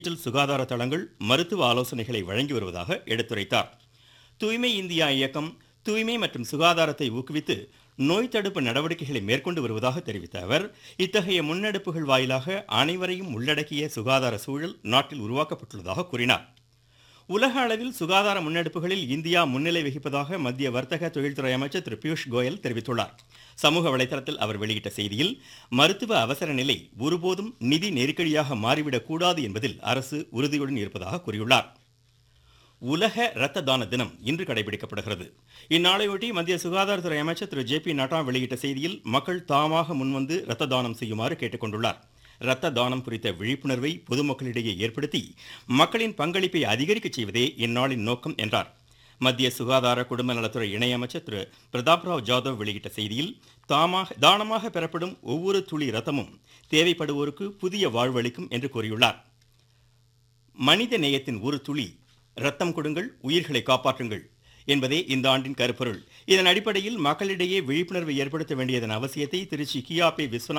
digital சுகாதார தளங்கள் மருத்துவ ஆலோசனைகளை வழங்கி வருவதாக எடுத்துரைத்தார் தூய்மை இந்தியா இயக்கம் தூய்மை மற்றும் சுகாதாரத்தை ஊக்குவித்து நோய் தடுப்பு நடவடிக்கைகளை மேற்கொண்டு வருவதாக தெரிவித்த அவர் இத்தகைய முன்னெடுப்புகள் வாயிலாக அனைவரையும் உள்ளடக்கிய சுகாதார சூழல் நாட்டில் உருவாக்கப்பட்டுள்ளதாக கூறினார் உலக அளவில் சுகாதார முன்னெடுப்புகளில் இந்தியா முன்னிலை வகிப்பதாக மத்திய வர்த்தக தொழில்துறை அமைச்சர் திரு பியூஷ் கோயல் தெரிவித்துள்ளார் சமூக வலைதளத்தில் அவர் வெளியிட்ட செய்தியில் மருத்துவ அவசர நிலை ஒருபோதும் நிதி நெருக்கடியாக மாறிவிடக் கூடாது என்பதில் அரசு உறுதியுடன் இருப்பதாக கூறியுள்ளார் உலக இரத்த தான தினம் இன்று கடைபிடிக்கப்படுகிறது இந்நாளையொட்டி மத்திய சுகாதாரத்துறை அமைச்சர் திரு ஜே பி நட்டா வெளியிட்ட செய்தியில் மக்கள் தாமாக முன்வந்து இரத்த தானம் செய்யுமாறு கேட்டுக்கொண்டுள்ளார் இரத்த தானம் குறித்த விழிப்புணர்வை பொதுமக்களிடையே ஏற்படுத்தி மக்களின் பங்களிப்பை அதிகரிக்கச் செய்வதே இந்நாளின் நோக்கம் என்றார் மத்திய சுகாதார குடும்ப நலத்துறை இணையமைச்சர் திரு பிரதாப் ராவ் ஜாதவ் வெளியிட்ட செய்தியில் தாமாக தானமாக பெறப்படும் ஒவ்வொரு துளி ரத்தமும் தேவைப்படுவோருக்கு புதிய வாழ்வளிக்கும் என்று கூறியுள்ளார் மனித நேயத்தின் ஒரு துளி ரத்தம் கொடுங்கள் உயிர்களை காப்பாற்றுங்கள் என்பதே இந்த ஆண்டின் கருப்பொருள் இதன் அடிப்படையில் மக்களிடையே விழிப்புணர்வை ஏற்படுத்த வேண்டியதன் அவசியத்தை திருச்சி கியாபே விஸ்வநாத்